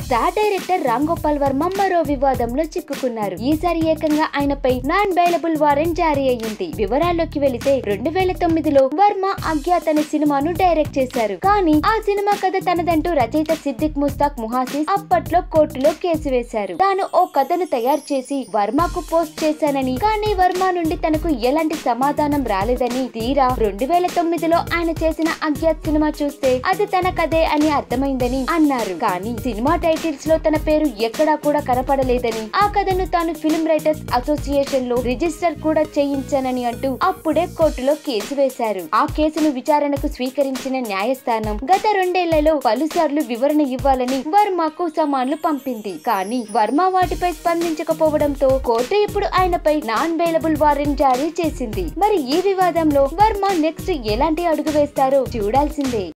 star director Ram Gopal Varma మరో వివాదంలో చిక్కుకున్నారు ఈసారి ఏకంగా ఆయనపై నాన్ బెయిలబుల్ వారెంట్ జారీ అయ్యింది వివరాల్లోకి వెళితే రెండు వేల తొమ్మిదిలో వర్మ అజ్ఞాత్ అనే సినిమాను డైరెక్ట్ చేశారు కానీ ఆ సినిమా కథ తనదంటూ రచయిత సిద్దిక్ ముస్తాక్ ముహాసిస్ అప్పట్లో కోర్టులో కేసు వేశారు తాను ఓ కథను తయారు చేసి వర్మకు పోస్ట్ చేశానని కానీ వర్మ నుండి తనకు ఎలాంటి సమాధానం రాలేదని తీరా రెండు వేల తొమ్మిదిలో ఆయన చేసిన అజ్ఞాత్ సినిమా చూస్తే అది తన కథే అని అర్థమైందని అన్నారు కానీ సినిమా టైటిల్స్ లో తన పేరు ఎక్కడా కూడా కనపడలేదని ఆ కథను తాను ఫిల్మ్ రైటర్స్ అసోసియేషన్ లో రిజిస్టర్ కూడా చేయించానని అంటూ అప్పుడే కోర్టులో కేసు వేశారు ఆ కేసును విచారణకు స్వీకరించిన న్యాయస్థానం గత రెండేళ్లలో పలుసార్లు వివరణ ఇవ్వాలని వర్మకు సమాన్లు పంపింది కానీ వర్మ వాటిపై స్పందించకపోవడంతో కోర్టు ఇప్పుడు ఆయనపై నాన్ బెయిలబుల్ వారెంట్ జారీ చేసింది మరి ఈ వివాదంలో వర్మ నెక్స్ట్ ఎలాంటి అడుగు వేస్తారో చూడాల్సిందే